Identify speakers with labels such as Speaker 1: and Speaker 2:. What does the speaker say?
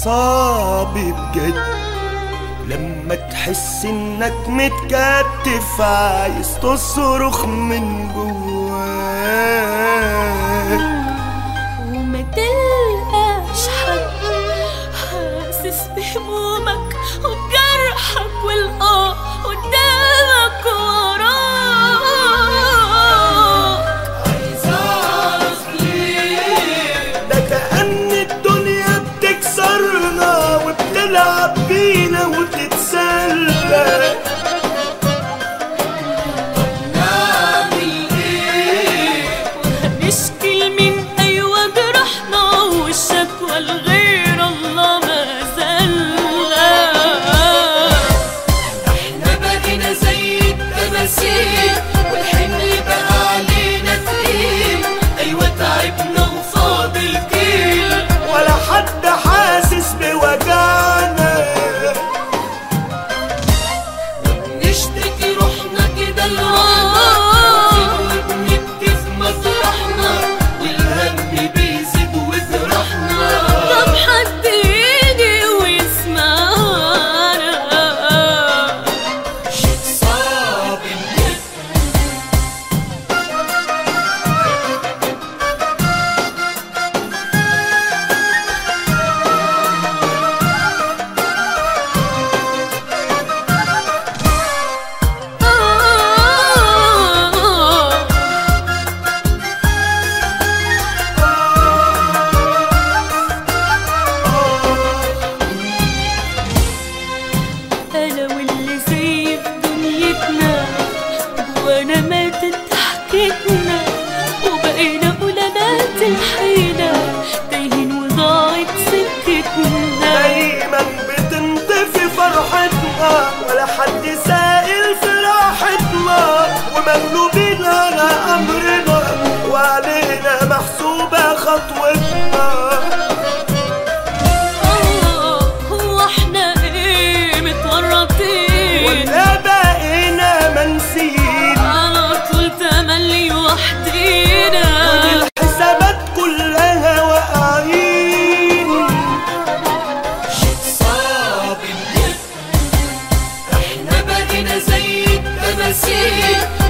Speaker 1: صعب بجد لما تحس انك متكتف عايز تصرخ من جواك
Speaker 2: وما تلقاش حد حاسس بهمومك وبجرحك والآه قدامك وراك عايز أعرف ليه
Speaker 1: ده كأن الدنيا بتكسرنا وبتلعب بينا وتتسلى
Speaker 2: نعمل ايه وهنشكي لمين ايوه جرحنا والشكوى لغير الله ما زلنا احنا بقينا زي التماثيل والحمل بقى علينا تقيل ايوه تعبنا وفاضل كيل
Speaker 1: ولا حد حاسس بوجعنا
Speaker 2: نشتكي روحنا كده لوحدنا وبنبكي في مطرحنا والهم بيزيد وجرحنا طب حد يجي ويسمعنا شيء صعب النت انا واللي زي في دنيتنا وانا ماتت ضحكتنا وبقينا قلالات الحيلة تايهين وضاعت سكتنا
Speaker 1: دايما بتنطفي فرحتنا ولا حد سائل في راحتنا ومغلوبين على امرنا وعلينا محسوبة خطوتنا
Speaker 2: آه، هو احنا ايه متورطين
Speaker 1: ولا بقينا منسيين
Speaker 2: على طول تملي وحدينا
Speaker 1: والحسابات كلها واقعين
Speaker 2: شيء صعب النت احنا بقينا زي التماثيل